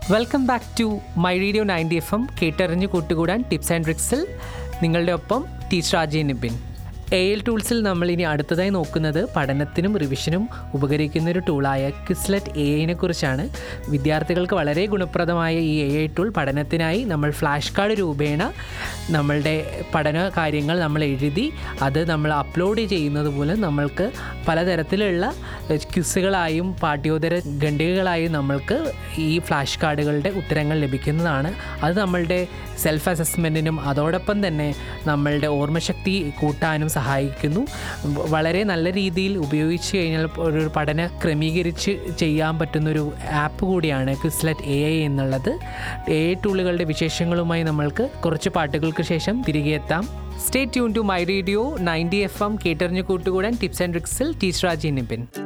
welcome back to my radio ninety F M കേട്ടറിഞ്ഞ് കൂട്ടുകൂടാൻ tips and ട്രിക്സിൽ നിങ്ങളുടെ ഒപ്പം teacher Ajay Nibin A L ടൂൾസിൽ നമ്മൾ ഇനി അടുത്തതായി നോക്കുന്നത് പഠനത്തിനും റിവിഷനും ഉപകരിക്കുന്ന ഒരു ടൂളായ ക്വിസ്ലെറ്റ് എ ഐനെ കുറിച്ചാണ് വിദ്യാർത്ഥികൾക്ക് വളരെ ഗുണപ്രദമായ ഈ എ ഐ ടൂൾ പഠനത്തിനായി നമ്മൾ ഫ്ലാഷ് കാർഡ് രൂപേണ നമ്മളുടെ പഠന കാര്യങ്ങൾ നമ്മൾ എഴുതി അത് നമ്മൾ അപ്ലോഡ് ചെയ്യുന്നത് മൂലം നമ്മൾക്ക് പലതരത്തിലുള്ള ക്വിസുകളായും പാഠ്യോത്തര ഖണ്ഡികകളായും നമ്മൾക്ക് ഈ ഫ്ലാഷ് കാർഡുകളുടെ ഉത്തരങ്ങൾ ലഭിക്കുന്നതാണ് അത് നമ്മളുടെ സെൽഫ് അസസ്മെൻറ്റിനും അതോടൊപ്പം തന്നെ നമ്മളുടെ ഓർമ്മശക്തി കൂട്ടാനും സഹായിക്കുന്നു വളരെ നല്ല രീതിയിൽ ഉപയോഗിച്ച് കഴിഞ്ഞാൽ ഒരു പഠന ക്രമീകരിച്ച് ചെയ്യാൻ പറ്റുന്നൊരു ആപ്പ് കൂടിയാണ് ക്വിസ്ലെറ്റ് എ ഐ എന്നുള്ളത് എ ഐ ടൂളുകളുടെ വിശേഷങ്ങളുമായി നമ്മൾക്ക് കുറച്ച് പാട്ടുകൾക്ക് ശേഷം തിരികെ എത്താം stay tune to my radio ninety F M കേട്ടറിഞ്ഞ് കൂട്ടുകൂടാൻ ടിപ്സ് ആൻഡ് ട്രിക്സിൽ ടീച്ചർ രാജി നിപിൻ